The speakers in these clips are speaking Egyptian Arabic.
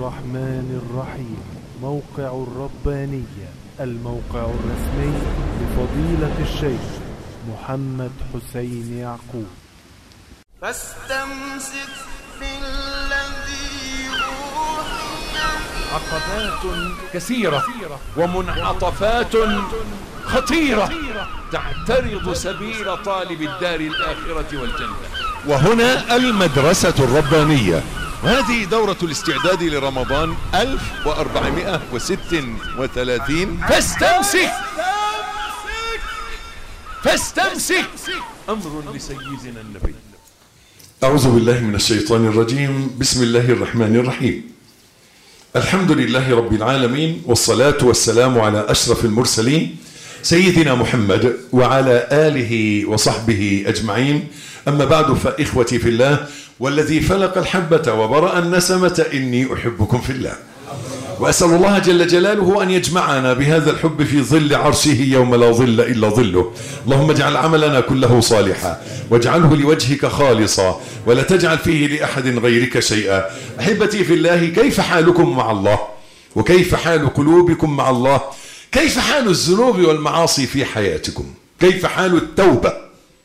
الرحمن الرحيم موقع الربانية الموقع الرسمي لفضيلة الشيخ محمد حسين يعقوب فاستمسك بالذي أوحي عقبات كثيرة ومنعطفات خطيرة تعترض سبيل طالب الدار الآخرة والجنة وهنا المدرسة الربانية وهذه دورة الاستعداد لرمضان 1436 فاستمسك فاستمسك أمر لسيدنا النبي أعوذ بالله من الشيطان الرجيم بسم الله الرحمن الرحيم الحمد لله رب العالمين والصلاة والسلام على أشرف المرسلين سيدنا محمد وعلى آله وصحبه أجمعين أما بعد فإخوتي في الله والذي فلق الحبة وبرأ النسمة إني أحبكم في الله وأسأل الله جل جلاله أن يجمعنا بهذا الحب في ظل عرشه يوم لا ظل إلا ظله اللهم اجعل عملنا كله صالحا واجعله لوجهك خالصا ولا تجعل فيه لأحد غيرك شيئا أحبتي في الله كيف حالكم مع الله وكيف حال قلوبكم مع الله كيف حال الذنوب والمعاصي في حياتكم كيف حال التوبة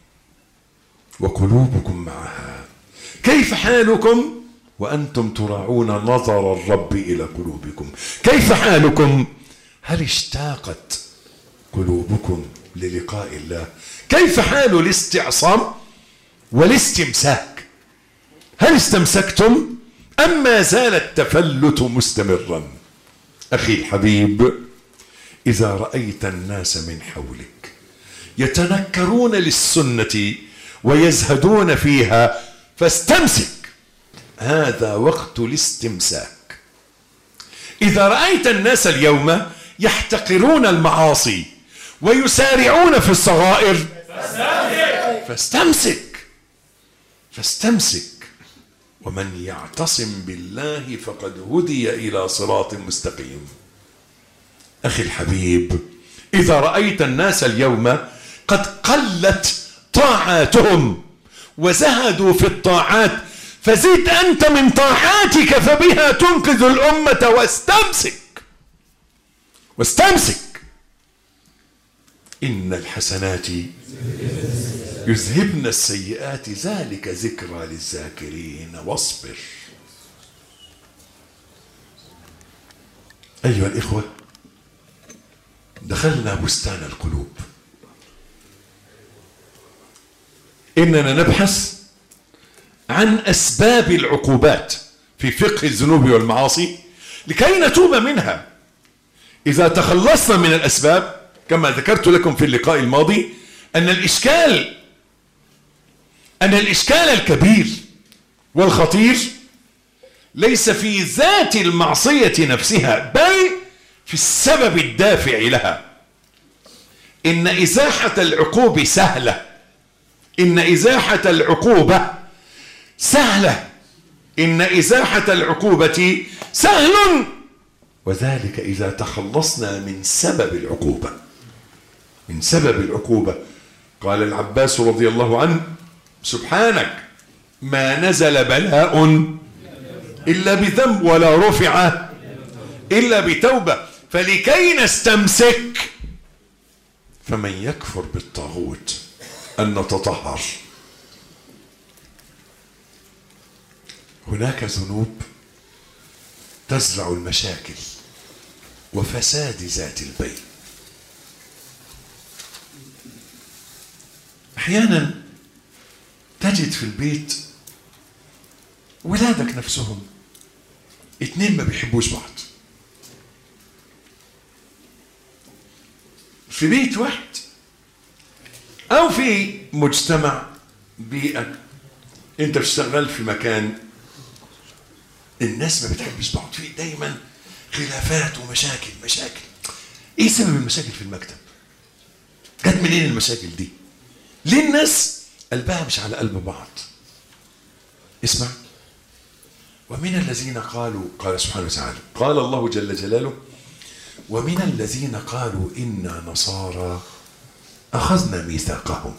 وقلوبكم معها كيف حالكم وأنتم تراعون نظر الرب إلى قلوبكم كيف حالكم هل اشتاقت قلوبكم للقاء الله كيف حال الاستعصام والاستمساك هل استمسكتم أم ما زال التفلت مستمرا أخي الحبيب إذا رأيت الناس من حولك يتنكرون للسنة ويزهدون فيها فاستمسك هذا وقت الاستمساك إذا رأيت الناس اليوم يحتقرون المعاصي ويسارعون في الصغائر فاستمسك فاستمسك ومن يعتصم بالله فقد هدي إلى صراط مستقيم أخي الحبيب إذا رأيت الناس اليوم قد قلت طاعاتهم وزهدوا في الطاعات فزد أنت من طاعاتك فبها تنقذ الأمة واستمسك واستمسك إن الحسنات يذهبن السيئات ذلك ذكرى للذاكرين واصبر أيها الإخوة دخلنا بستان القلوب إننا نبحث عن أسباب العقوبات في فقه الذنوب والمعاصي لكي نتوب منها إذا تخلصنا من الأسباب كما ذكرت لكم في اللقاء الماضي أن الإشكال أن الإشكال الكبير والخطير ليس في ذات المعصية نفسها بل في السبب الدافع لها إن إزاحة العقوب سهلة إن إزاحة العقوبة سهلة إن إزاحة العقوبة سهل وذلك إذا تخلصنا من سبب العقوبة من سبب العقوبة قال العباس رضي الله عنه سبحانك ما نزل بلاء إلا بذنب ولا رفع إلا بتوبة فلكي نستمسك فمن يكفر بالطاغوت أن نتطهر هناك ذنوب تزرع المشاكل وفساد ذات البين احيانا تجد في البيت ولادك نفسهم اتنين ما بيحبوش بعض في بيت واحد او في مجتمع بيئة انت بتشتغل في مكان الناس ما بتحبش بعض في دايما خلافات ومشاكل مشاكل ايه سبب المشاكل في المكتب جت منين المشاكل دي ليه الناس قلبها مش على قلب بعض اسمع ومن الذين قالوا قال سبحانه وتعالى قال الله جل جلاله ومن الذين قالوا إنا نصارى أخذنا ميثاقهم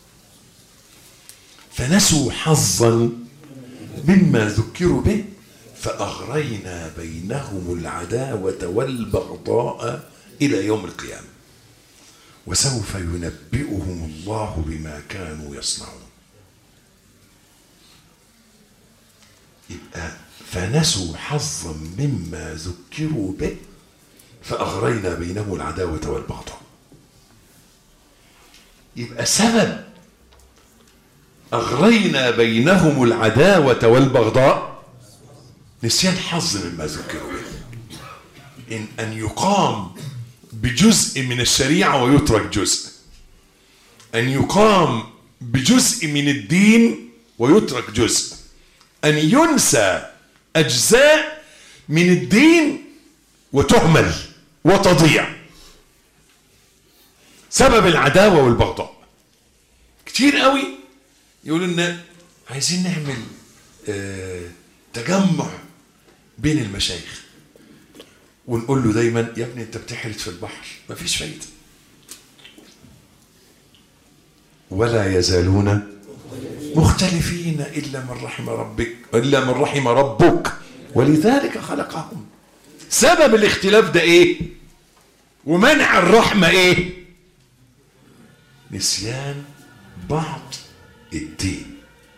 فنسوا حظا مما ذكروا به فأغرينا بينهم العداوة والبغضاء إلى يوم القيامة وسوف ينبئهم الله بما كانوا يصنعون يبقى فنسوا حظا مما ذكروا به فأغرينا بينهم العداوة والبغضاء يبقى سبب أغرينا بينهم العداوة والبغضاء نسيان حظ مما ذكروا به إن أن يقام بجزء من الشريعة ويترك جزء أن يقام بجزء من الدين ويترك جزء أن ينسى أجزاء من الدين وتهمل وتضيع سبب العداوة والبغضاء كتير قوي يقولوا لنا عايزين نعمل آه تجمع بين المشايخ ونقول له دايما يا ابني انت بتحرت في البحر مفيش فايده ولا يزالون مختلفين الا من رحم ربك الا من رحم ربك ولذلك خلقهم سبب الاختلاف ده ايه ومنع الرحمه ايه نسيان بعض الدين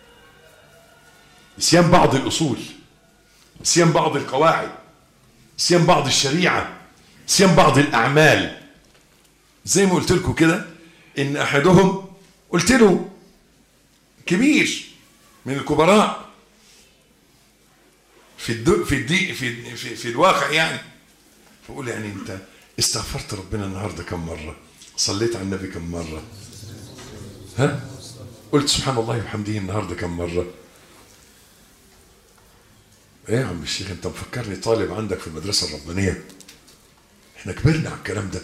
نسيان بعض الاصول نسيان بعض القواعد نسيان بعض الشريعه نسيان بعض الاعمال زي ما قلت لكم كده ان احدهم قلت له كبير من الكبراء في الدو في الدي في في, في الواقع يعني فقول يعني انت استغفرت ربنا النهارده كم مره صليت على النبي كم مره ها قلت سبحان الله وبحمده النهارده كم مره ايه يا عم الشيخ انت مفكرني طالب عندك في المدرسه الربانيه احنا كبرنا على الكلام ده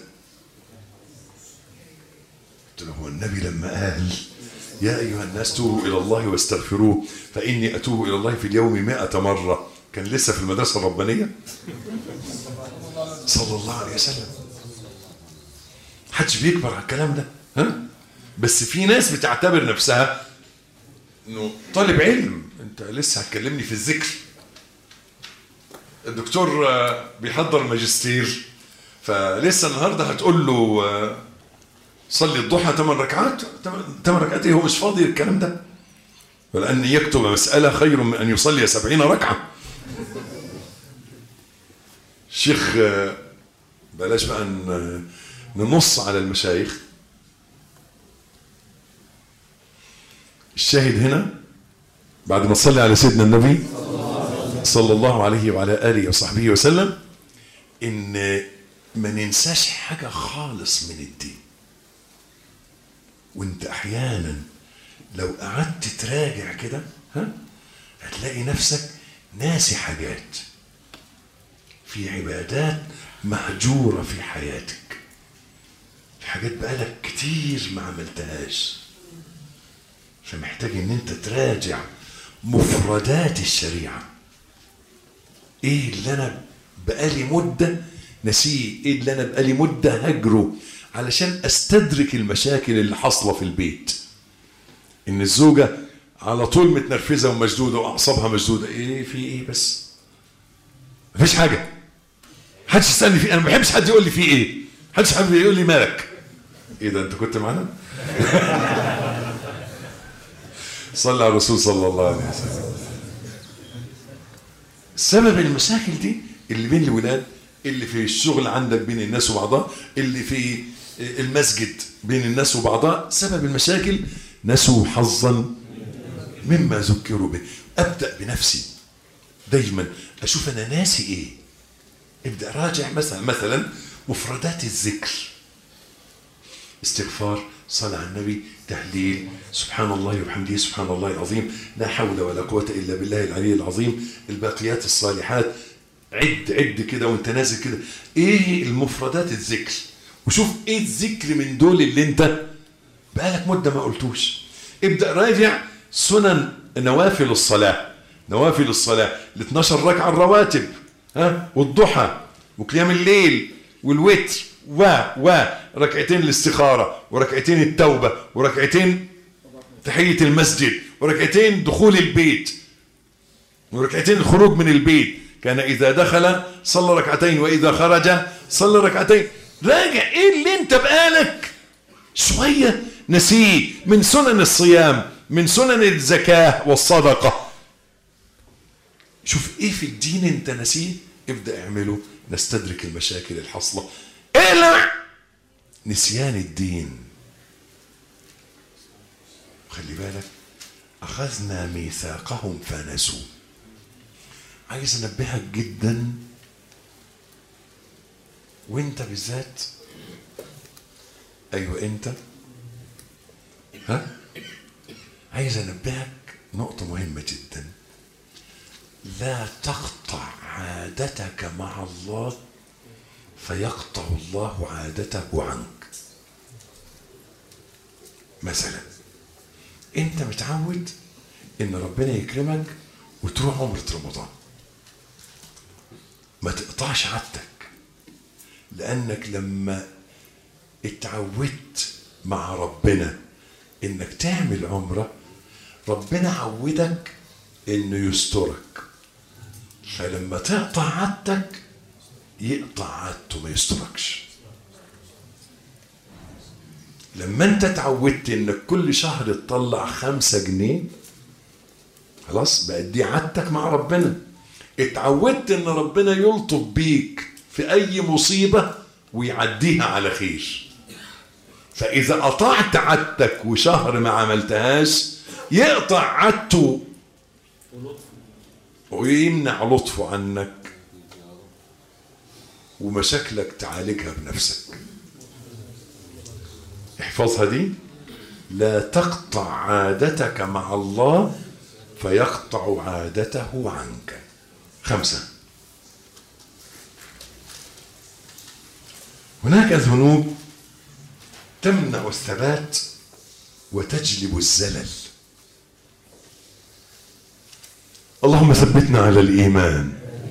قلت له هو النبي لما قال يا أيها الناس توبوا إلى الله واستغفروه فإني أتوب إلى الله في اليوم مائة مرة كان لسه في المدرسة الربانية صلى الله عليه وسلم حدش بيكبر على الكلام ده ها بس في ناس بتعتبر نفسها انه طالب علم انت لسه هتكلمني في الذكر الدكتور آه، بيحضر الماجستير فلسه النهارده هتقول له آه، صلي الضحى ثمان ركعات ثمان ركعات ايه هو مش فاضي الكلام ده ولأن يكتب مسألة خير من أن يصلي سبعين ركعة شيخ آه، بلاش بقى ن- ننص على المشايخ الشاهد هنا بعد ما تصلي على سيدنا النبي صلى الله عليه وعلى آله وصحبه وسلم إن ما ننساش حاجة خالص من الدين وانت احيانا لو قعدت تراجع كده ها هتلاقي نفسك ناسي حاجات في عبادات مهجورة في حياتك في حاجات بقالك كتير ما عملتهاش فمحتاج ان انت تراجع مفردات الشريعة ايه اللي انا بقالي مدة نسيه ايه اللي انا بقالي مدة هجره علشان استدرك المشاكل اللي حاصلة في البيت ان الزوجة على طول متنرفزة ومشدودة واعصابها مشدودة ايه في ايه بس مفيش حاجة محدش يسألني في انا ما بحبش حد يقول لي في ايه محدش حابب يقول لي مالك ايه ده انت كنت معانا صلى على الرسول صلى الله عليه وسلم سبب المشاكل دي اللي بين الولاد اللي في الشغل عندك بين الناس وبعضها اللي في المسجد بين الناس وبعضها سبب المشاكل نسوا حظا مما ذكروا به ابدا بنفسي دايما اشوف انا ناسي ايه ابدا راجع مثلا مثلا مفردات الذكر استغفار صلاة على النبي تهليل سبحان الله وبحمده سبحان الله العظيم لا حول ولا قوة إلا بالله العلي العظيم الباقيات الصالحات عد عد كده وانت نازل كده ايه المفردات الذكر وشوف ايه الذكر من دول اللي انت بقالك مدة ما قلتوش ابدأ راجع سنن نوافل الصلاة نوافل الصلاة ال 12 ركعة الرواتب ها والضحى وقيام الليل والوتر و و ركعتين الاستخارة وركعتين التوبة وركعتين تحية المسجد وركعتين دخول البيت وركعتين الخروج من البيت كان إذا دخل صلى ركعتين وإذا خرج صلى ركعتين راجع إيه اللي أنت بقالك شوية نسيه من سنن الصيام من سنن الزكاة والصدقة شوف إيه في الدين أنت نسيه ابدأ اعمله نستدرك المشاكل الحاصلة اقلع نسيان الدين خلي بالك أخذنا ميثاقهم فنسوا عايز أنبهك جدا وانت بالذات أيوة انت ها عايز أنبهك نقطة مهمة جدا لا تقطع عادتك مع الله فيقطع الله عادته عنك مثلا انت متعود ان ربنا يكرمك وتروح عمرة رمضان ما تقطعش عادتك لانك لما اتعودت مع ربنا انك تعمل عمرة ربنا عودك انه يسترك فلما تقطع عادتك يقطع عادته ما يستركش لما انت اتعودت انك كل شهر تطلع خمسة جنيه خلاص بقت دي عادتك مع ربنا اتعودت ان ربنا يلطف بيك في اي مصيبة ويعديها على خير فاذا قطعت عادتك وشهر ما عملتهاش يقطع عادته ويمنع لطفه عنك ومشاكلك تعالجها بنفسك احفظها دي لا تقطع عادتك مع الله فيقطع عادته عنك خمسة هناك ذنوب تمنع الثبات وتجلب الزلل اللهم ثبتنا على الإيمان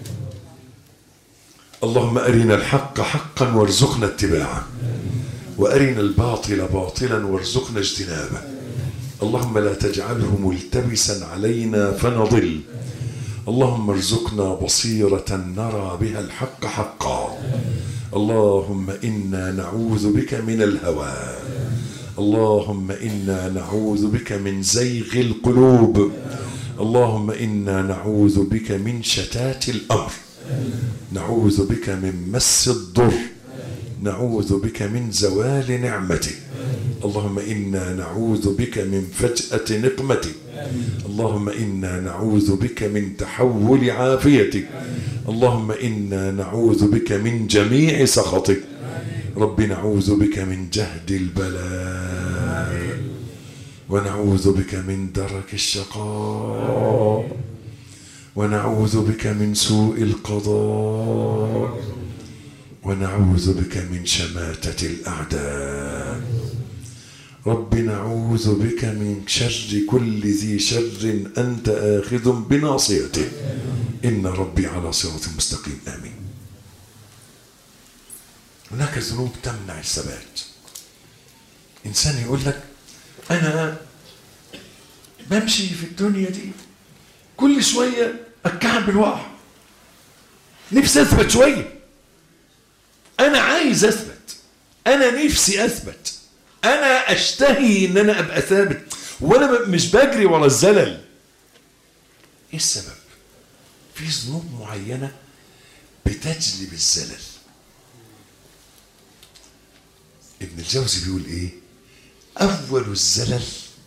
اللهم أرنا الحق حقا وارزقنا اتباعه وأرنا الباطل باطلا وارزقنا اجتنابه اللهم لا تجعله ملتبسا علينا فنضل اللهم ارزقنا بصيرة نرى بها الحق حقا اللهم إنا نعوذ بك من الهوى اللهم إنا نعوذ بك من زيغ القلوب اللهم إنا نعوذ بك من شتات الأمر نعوذ بك من مس الضر نعوذ بك من زوال نعمتك اللهم إنا نعوذ بك من فجأة نقمتك اللهم إنا نعوذ بك من تحول عافيتك اللهم إنا نعوذ بك من جميع سخطك رب نعوذ بك من جهد البلاء ونعوذ بك من درك الشقاء ونعوذ بك من سوء القضاء ونعوذ بك من شماتة الأعداء رب نعوذ بك من شر كل ذي شر أنت آخذ بناصيته إن ربي على صراط مستقيم آمين هناك ذنوب تمنع الثبات إنسان يقول لك أنا بمشي في الدنيا دي كل شوية أتكعب واقع نفسي أثبت شوية أنا عايز أثبت أنا نفسي أثبت أنا أشتهي إن أنا أبقى ثابت وأنا مش بجري ورا الزلل إيه السبب؟ في ذنوب معينة بتجلب الزلل ابن الجوزي بيقول إيه؟ أول الزلل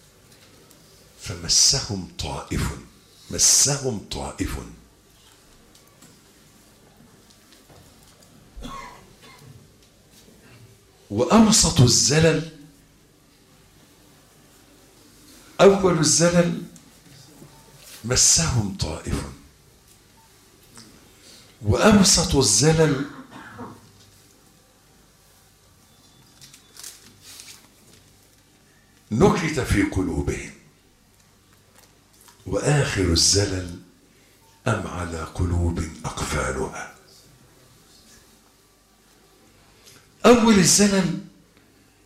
فمسهم طائف مسهم طائف وأوسط الزلل أول الزلل مسهم طائف وأوسط الزلل نكت في قلوبهم وآخر الزلل أم على قلوب أقفالها أول الزلل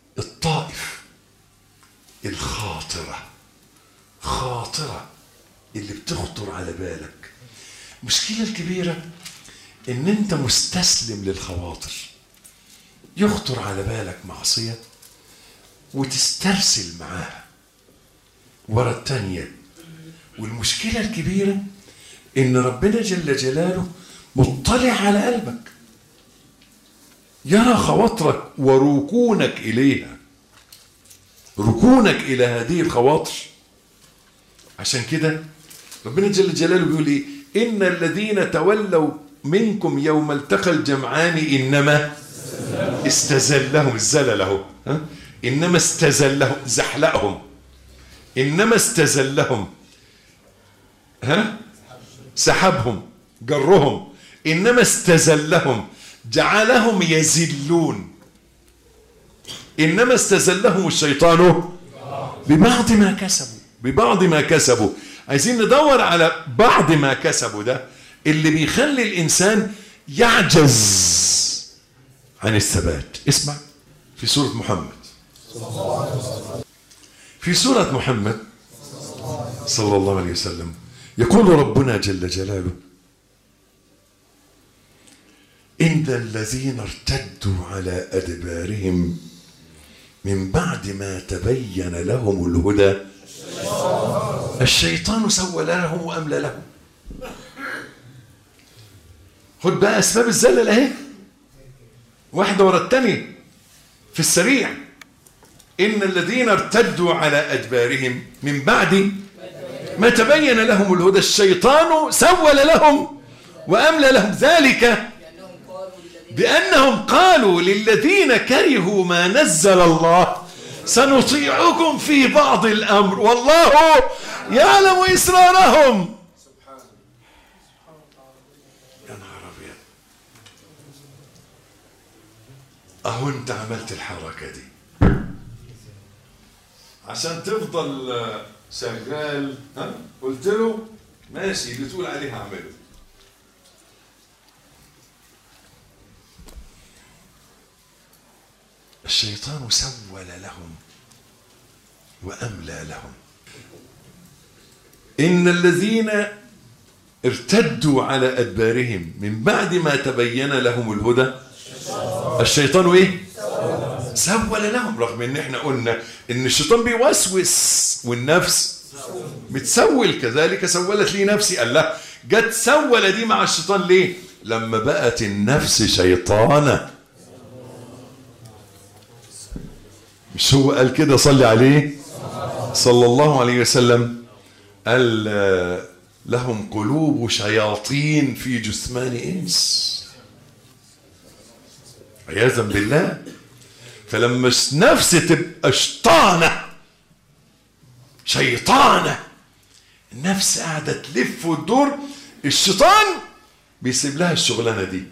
الطائف الخاطرة خاطرة اللي بتخطر على بالك المشكلة الكبيرة ان انت مستسلم للخواطر يخطر على بالك معصية وتسترسل معاها ورا التانية والمشكلة الكبيرة ان ربنا جل جلاله مطلع على قلبك يرى خواطرك وركونك اليها ركونك الى هذه الخواطر عشان كده ربنا جل جلاله بيقول ايه ان الذين تولوا منكم يوم التقى الجمعان انما استزلهم الزلله ها انما استزلهم زحلقهم انما استزلهم ها سحبهم جرهم انما استزلهم جعلهم يزلون انما استزلهم الشيطان ببعض ما كسبوا ببعض ما كسبوا عايزين ندور على بعض ما كسبوا ده اللي بيخلي الانسان يعجز عن الثبات اسمع في سورة محمد في سورة محمد صلى الله عليه وسلم يقول ربنا جل جلاله إن الذين ارتدوا على أدبارهم من بعد ما تبين لهم الهدى الشيطان سول لهم وأملى لهم خد بقى أسباب الزلل أهي واحدة ورا التانية في السريع إن الذين ارتدوا على أدبارهم من بعد ما تبين لهم الهدى الشيطان سول لهم وأملى لهم ذلك بأنهم قالوا للذين كرهوا ما نزل الله سنطيعكم في بعض الأمر والله يعلم إسرارهم يا نهار أبيض أهو أنت عملت الحركة دي عشان تفضل آه، شغال ها قلت له ماشي اللي تقول عليه هعمله الشيطان سول لهم وأملى لهم إن الذين ارتدوا على أدبارهم من بعد ما تبين لهم الهدى الشيطان إيه؟ سول لهم رغم ان احنا قلنا ان الشيطان بيوسوس والنفس بتسول كذلك سولت لي نفسي قال لا جت سول دي مع الشيطان ليه لما بقت النفس شيطانه مش هو قال كده صلي عليه صلى الله عليه وسلم قال آه، لهم قلوب شياطين في جثمان انس عياذا بالله فلما النفس تبقى شيطانه شيطانه النفس قاعده تلف وتدور الشيطان بيسيب لها الشغلانه دي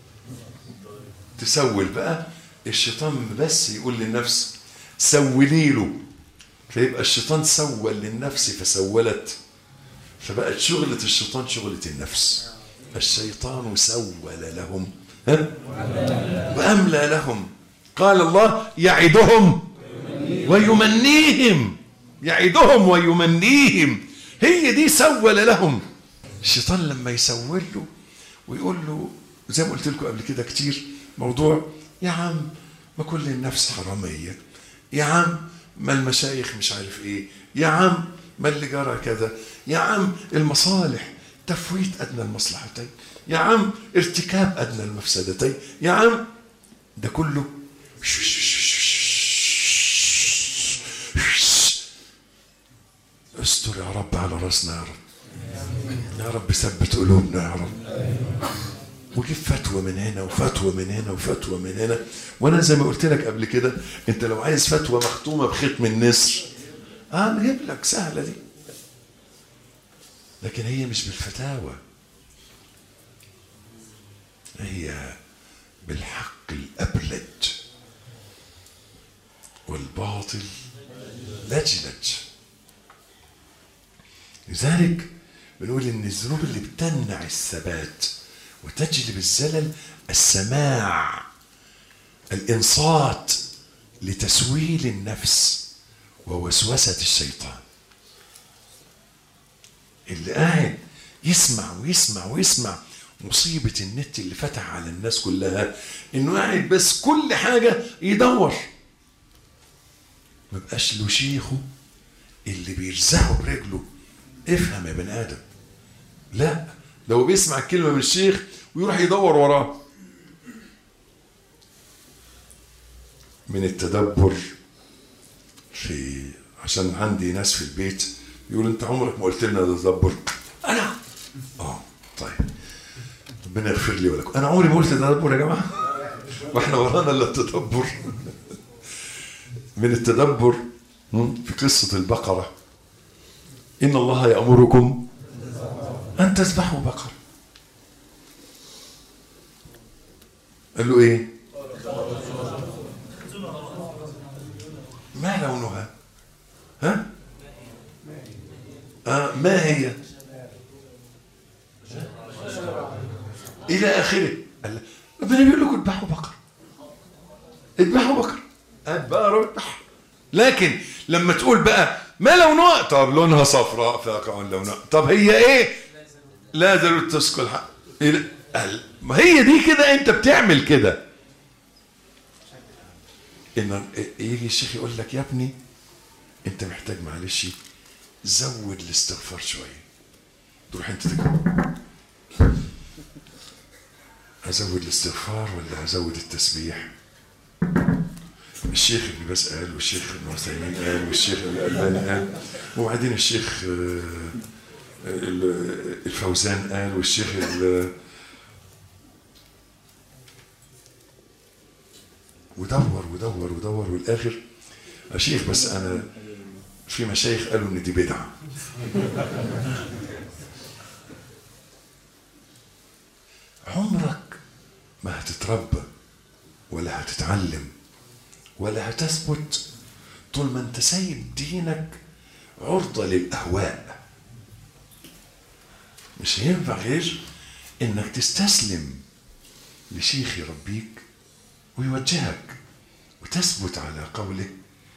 تسول بقى الشيطان بس يقول للنفس سولي له فيبقى الشيطان سول للنفس فسولت فبقت شغلة الشيطان شغلة النفس الشيطان سول لهم ها؟ وأملى لهم قال الله يعدهم ويمنيهم يعدهم ويمنيهم هي دي سول لهم الشيطان لما يسول له ويقول له زي ما قلت لكم قبل كده كتير موضوع يا عم ما كل النفس حرامية يا عم ما المشايخ مش عارف ايه يا عم ما اللي جرى كذا يا عم المصالح تفويت ادنى المصلحتين يا عم ارتكاب ادنى المفسدتين يا عم ده كله استر يا رب على راسنا يا رب يا رب ثبت قلوبنا يا رب وجيب فتوى من هنا وفتوى من هنا وفتوى من هنا وانا زي ما قلت لك قبل كده انت لو عايز فتوى مختومه بختم النسر اه نجيب لك سهله دي لكن هي مش بالفتاوى هي بالحق الابلج والباطل لجلج لذلك بنقول ان الذنوب اللي بتمنع الثبات وتجلب الزلل السماع الانصات لتسويل النفس ووسوسه الشيطان اللي قاعد يسمع ويسمع ويسمع مصيبة النت اللي فتح على الناس كلها انه قاعد بس كل حاجة يدور ما بقاش له شيخه اللي بيرزعه برجله افهم يا بني ادم لا لو بيسمع كلمة من الشيخ ويروح يدور وراه من التدبر في عشان عندي ناس في البيت يقول انت عمرك ما قلت لنا تدبر انا اه طيب ربنا يغفر لي ولكم انا عمري ما قلت تدبر يا جماعه واحنا ورانا الا التدبر من التدبر هم، في قصه البقره ان الله يامركم ان تذبحوا بقره قال له ايه ما لونها ها آه ما هي الى اخره قال لا. ربنا بيقول لكم اذبحوا بقر اذبحوا بقر اذبحوا اذبحوا لكن لما تقول بقى ما لونها طب لونها صفراء فاقع لونها طب هي ايه لا ضروري تسكن حق إيه؟ قال ما هي دي كده انت بتعمل كده ان يجي الشيخ يقول لك يا ابني انت محتاج معلش زود الاستغفار شويه تروح انت تكتب هزود الاستغفار ولا هزود التسبيح الشيخ ابن باز قال والشيخ ابن عثيمين قال والشيخ الألباني قال وبعدين الشيخ آه، ال- الفوزان قال والشيخ ال- ودور ودور ودور والاخر يا شيخ بس انا في مشايخ قالوا ان دي بدعه عمرك ما هتتربى ولا هتتعلم ولا هتثبت طول ما انت سايب دينك عرضة للأهواء مش هينفع غير انك تستسلم لشيخ يربيك ويوجهك وتثبت على قوله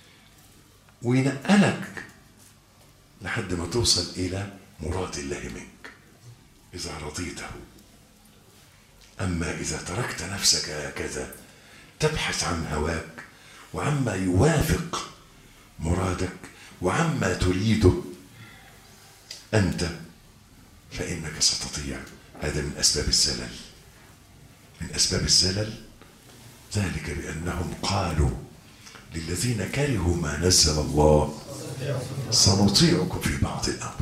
وينقلك لحد ما توصل إلى مراد الله منك إذا رضيته أما إذا تركت نفسك هكذا تبحث عن هواك وعما يوافق مرادك وعما تريده أنت فإنك ستضيع هذا من أسباب الزلل من أسباب الزلل ذلك بأنهم قالوا للذين كرهوا ما نزل الله سنطيعكم في بعض الأمر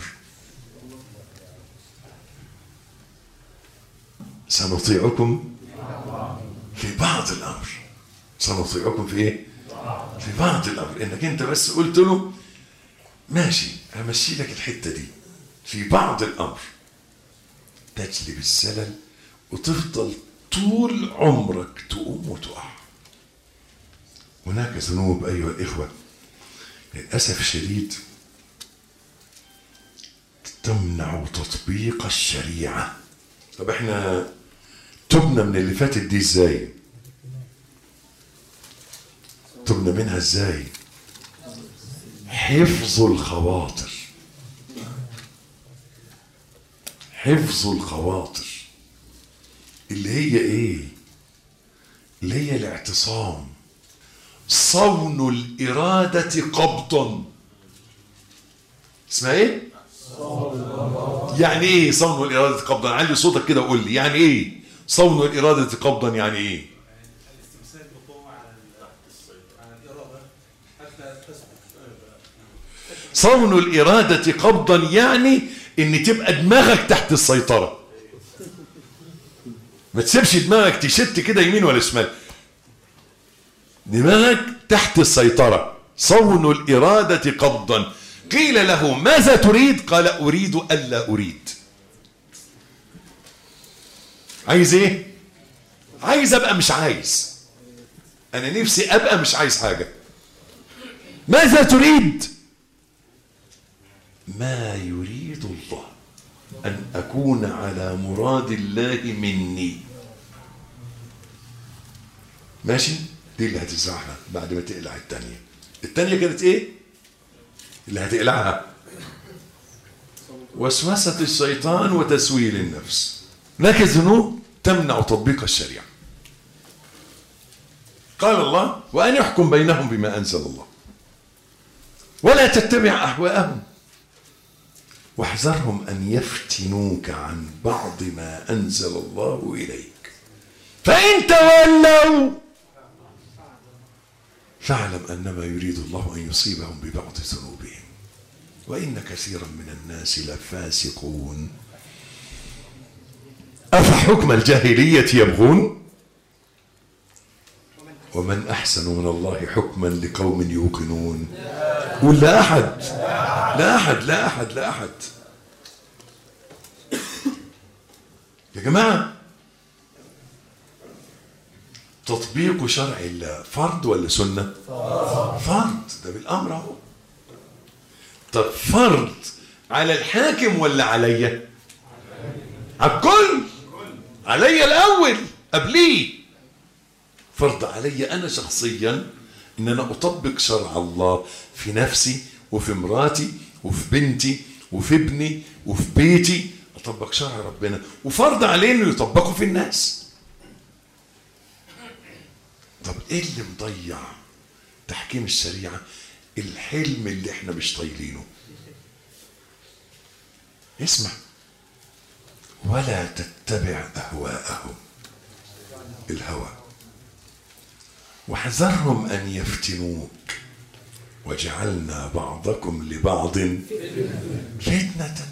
سنطيعكم في بعض الأمر سنطيعكم في إيه؟ في بعض الأمر إنك أنت بس قلت له ماشي همشي لك الحتة دي في بعض الأمر تجلب الزلل وتفضل طول عمرك تقوم وتقع هناك ذنوب أيها الإخوة للأسف الشديد تمنع تطبيق الشريعة طب احنا تبنا من اللي فاتت دي ازاي تبنا منها ازاي حفظ الخواطر حفظ الخواطر اللي هي ايه اللي هي الاعتصام صون الإرادة قبضا اسمها ايه يعني ايه صون الإرادة قبضا علي صوتك كده وقول لي يعني ايه صون الإرادة قبضا يعني ايه الاستمساك بقوة على ال- على الإرادة حتى تثبت صون الإرادة قبضا يعني ان تبقى دماغك تحت السيطرة ما تسيبش دماغك تشت كده يمين ولا شمال دماغك تحت السيطرة صون الإرادة قبضا قيل له ماذا تريد قال أريد ألا أريد عايز ايه عايز ابقى مش عايز انا نفسي ابقى مش عايز حاجة ماذا تريد ما يريد الله أن أكون على مراد الله مني ماشي دي اللي هتزعلها بعد ما تقلع التانية التانية كانت ايه اللي هتقلعها وسوسة الشيطان وتسويل النفس هناك ذنوب تمنع تطبيق الشريعة قال الله وأن يحكم بينهم بما أنزل الله ولا تتبع أهواءهم واحذرهم أن يفتنوك عن بعض ما أنزل الله إليك فإن تولوا فاعلم أنما يريد الله أن يصيبهم ببعض ذنوبهم وإن كثيرا من الناس لفاسقون أفحكم الجاهلية يبغون ومن أحسن من الله حكما لقوم يوقنون قل لا أحد لا أحد لا أحد لا أحد يا جماعة تطبيق شرع الله فرض ولا سنة فرض ده بالأمر أهو طب فرض على الحاكم ولا عليا على الكل عليا الأول قبليه فرض علي أنا شخصيا إن أنا أطبق شرع الله في نفسي وفي مراتي وفي بنتي وفي ابني وفي بيتي أطبق شرع ربنا وفرض عليه إنه يطبقه في الناس طب إيه اللي مضيع تحكيم الشريعة الحلم اللي احنا مش طايلينه اسمع ولا تتبع أهواءهم الهوى واحذرهم أن يفتنوك وجعلنا بعضكم لبعض فتنة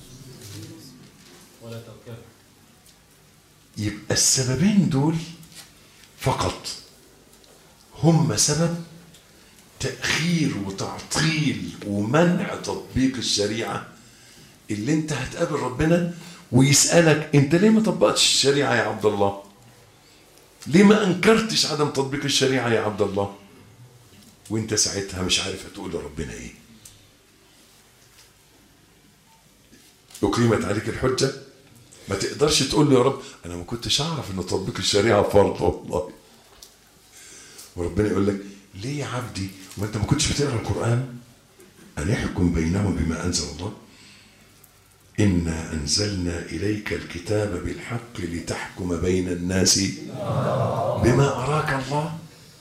يبقى السببين دول فقط هم سبب تأخير وتعطيل ومنع تطبيق الشريعة اللي انت هتقابل ربنا ويسألك انت ليه ما طبقتش الشريعة يا عبد الله ليه ما انكرتش عدم تطبيق الشريعة يا عبد الله وانت ساعتها مش عارف هتقول لربنا ايه أقيمت عليك الحجة ما تقدرش تقول له يا رب أنا ما كنتش أعرف إن تطبيق الشريعة فرض والله وربنا يقول لك ليه يا عبدي وأنت ما كنتش بتقرأ القرآن أن يحكم بينهم بما أنزل الله إنا أنزلنا إليك الكتاب بالحق لتحكم بين الناس بما أراك الله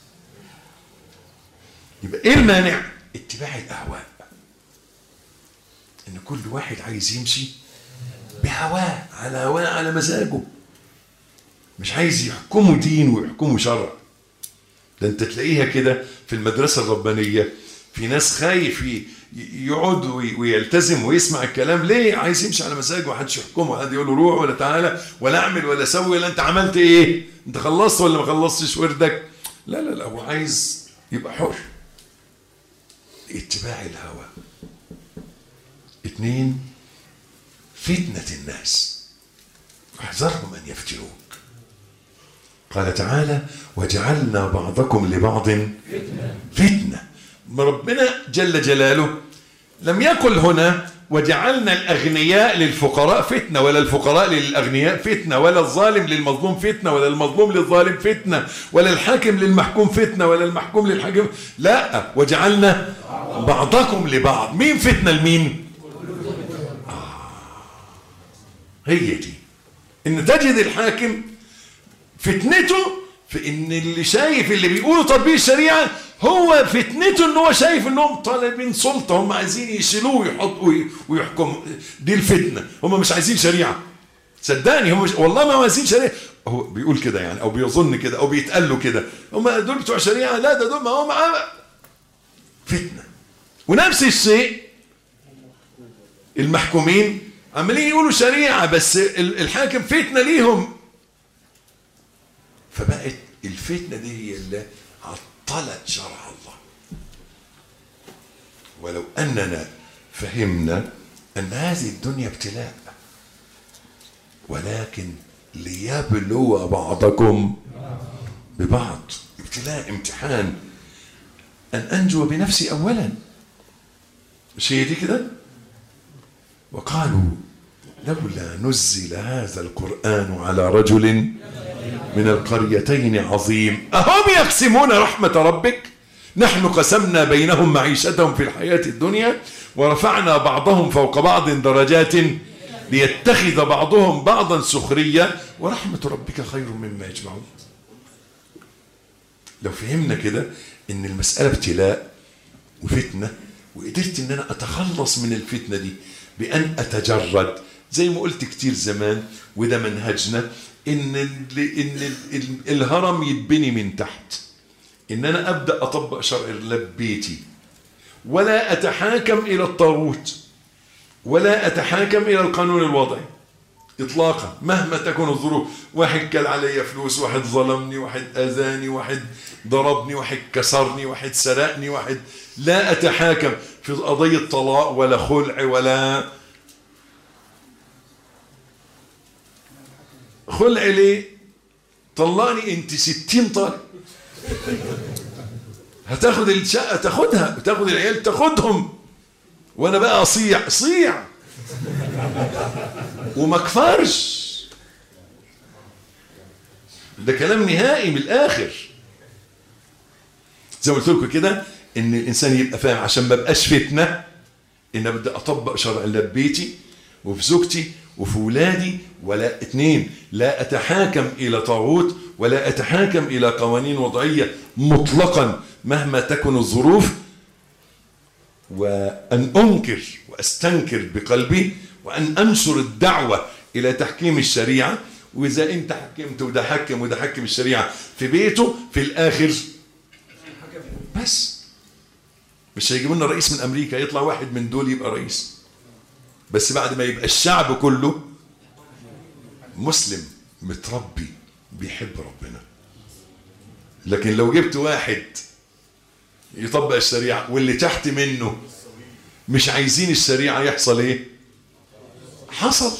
يبقى إيه المانع؟ اتباع الأهواء إن كل واحد عايز يمشي بهواه على هواه على مزاجه مش عايز يحكمه دين ويحكمه شرع ده انت تلاقيها كده في المدرسة الربانية في ناس خايف ي- يقعد وي- ويلتزم ويسمع الكلام ليه عايز يمشي على مزاجه ومحدش يحكمه حد يقول له روح ولا تعالى ولا اعمل ولا سوي ولا انت عملت ايه انت خلصت ولا ما خلصتش وردك لا لا لا هو عايز يبقى حر اتباع الهوى اتنين فتنة الناس احذرهم أن يفتنوك قال تعالى وجعلنا بعضكم لبعض فتنة ما ربنا جل جلاله لم يقل هنا وجعلنا الأغنياء للفقراء فتنة ولا الفقراء للأغنياء فتنة ولا الظالم للمظلوم فتنة ولا المظلوم للظالم فتنة ولا الحاكم للمحكوم فتنة ولا المحكوم للحاكم لا وجعلنا بعضكم لبعض مين فتنة لمين هي دي ان تجد الحاكم فتنته في ان اللي شايف اللي بيقولوا تطبيق الشريعه هو فتنته ان هو شايف انهم طالبين سلطه هم عايزين يشيلوه ويحطوا ويحكموا دي الفتنه هم مش عايزين شريعه صدقني هم مش والله ما عايزين شريعه هو بيقول كده يعني او بيظن كده او بيتقال له كده هم دول بتوع شريعه لا ده دول ما هم معاه فتنه ونفس الشيء المحكومين عمالين يقولوا شريعة بس ال- الحاكم فتنة ليهم فبقت الفتنة دي هي اللي عطلت شرع الله ولو أننا فهمنا أن هذه الدنيا ابتلاء ولكن ليبلو بعضكم ببعض ابتلاء امتحان أن أنجو بنفسي أولا مش هي دي كده وقالوا لولا نزل هذا القرآن على رجل من القريتين عظيم أهم يقسمون رحمة ربك نحن قسمنا بينهم معيشتهم في الحياة الدنيا ورفعنا بعضهم فوق بعض درجات ليتخذ بعضهم بعضا سخرية ورحمة ربك خير مما يجمعون لو فهمنا كده ان المسألة ابتلاء وفتنة وقدرت ان انا اتخلص من الفتنة دي بان اتجرد زي ما قلت كتير زمان وده منهجنا ان ال ان ال ال الهرم يتبني من تحت ان انا ابدا اطبق شرع الله ببيتي ولا اتحاكم الى الطاغوت ولا اتحاكم الى القانون الوضعي اطلاقا مهما تكون الظروف واحد كل علي فلوس واحد ظلمني واحد اذاني واحد ضربني واحد كسرني واحد سرقني واحد لا اتحاكم في قضيه طلاق ولا خلع ولا خلع ليه طلقني انت ستين طالب هتاخد الشقه تاخدها وتاخد العيال تاخدهم وانا بقى اصيع صيع وما كفرش ده كلام نهائي من الاخر زي ما قلت لكم كده ان الانسان يبقى فاهم عشان ما بقاش فتنه ان ابدا اطبق شرع الله ببيتي وفي زوجتي وفي ولادي ولا اتنين لا اتحاكم الى طاغوت ولا اتحاكم الى قوانين وضعيه مطلقا مهما تكن الظروف وان انكر واستنكر بقلبي وان انشر الدعوه الى تحكيم الشريعه واذا انت حكمت وده حكم وده حكم الشريعه في بيته في الاخر بس مش هيجيبوا لنا رئيس من امريكا يطلع واحد من دول يبقى رئيس بس بعد ما يبقى الشعب كله مسلم متربي بيحب ربنا لكن لو جبت واحد يطبق الشريعة واللي تحت منه مش عايزين الشريعة يحصل ايه حصل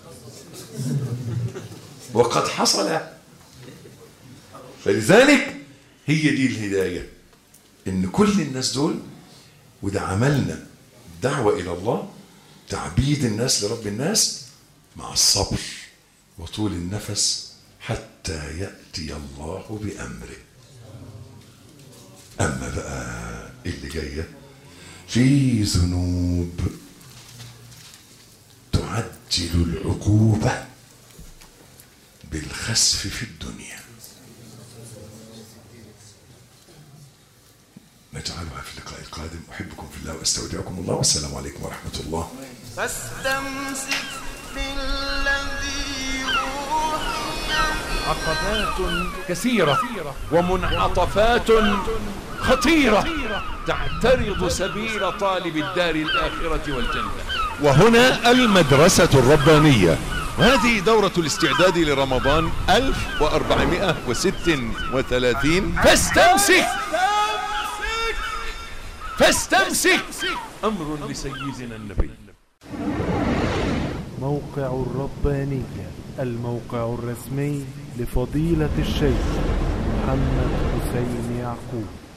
وقد حصل فلذلك هي دي الهداية ان كل الناس دول وده عملنا دعوة الى الله تعبيد الناس لرب الناس مع الصبر وطول النفس حتى يأتي الله بأمره أما بقى اللي جاية في ذنوب تعجل العقوبة بالخسف في الدنيا نجعلها في اللقاء القادم أحبكم في الله وأستودعكم الله والسلام عليكم ورحمة الله فاستمسك بالذي أوحي عقبات كثيرة ومنعطفات خطيرة تعترض سبيل طالب الدار الآخرة والجنة وهنا المدرسة الربانية وهذه دورة الاستعداد لرمضان 1436 فاستمسك فاستمسك أمر لسيدنا النبي موقع الربانية الموقع الرسمي لفضيلة الشيخ محمد حسين يعقوب